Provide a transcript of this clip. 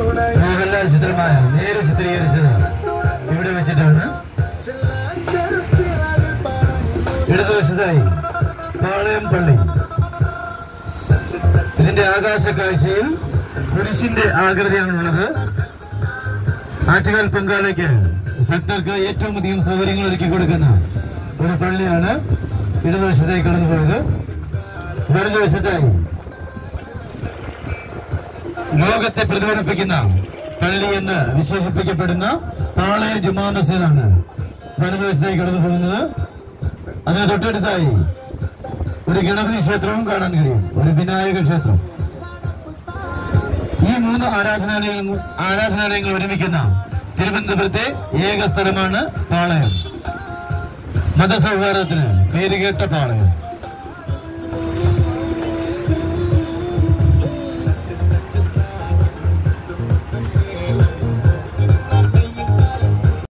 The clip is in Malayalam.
മോഹൻലാൽ ചിത്രമായ നേരെ ചിത്രീകരിച്ചത് ഇവിടെ വെച്ചിട്ടാണ് ഇടതുവശത്തായി പാളയം പള്ളി ഇതിന്റെ ആകാശ കാഴ്ചയിൽ കുരിശിന്റെ ആകൃതിയാണുള്ളത് ആറ്റുകാൽ പൊങ്കാലയ്ക്ക് ഭക്തർക്ക് ഏറ്റവും അധികം സൗകര്യങ്ങൾ ഒരുക്കി കൊടുക്കുന്ന ഒരു പള്ളിയാണ് ഇടതുവശത്തേക്ക് കടന്നുപോയത് വലതുവശത്തായി ലോകത്തെ പ്രതിഫലിപ്പിക്കുന്ന പള്ളി എന്ന് വിശേഷിപ്പിക്കപ്പെടുന്ന പാളയ ജുമാ മസ്ജിദാണ് വലതുവശത്തേക്ക് കടന്നു പോകുന്നത് അതിന് തൊട്ടടുത്തായി ഒരു ഗണപതി ക്ഷേത്രവും കാണാൻ കഴിയും ഒരു വിനായക ക്ഷേത്രം ഈ മൂന്ന് ആരാധനാലയങ്ങൾ ആരാധനാലയങ്ങൾ ഒരുമിക്കുന്ന തിരുവനന്തപുരത്തെ ഏക സ്ഥലമാണ് പാളയം മതസൗഹാർദ്ദത്തിന് പേരുകേട്ട പാളയം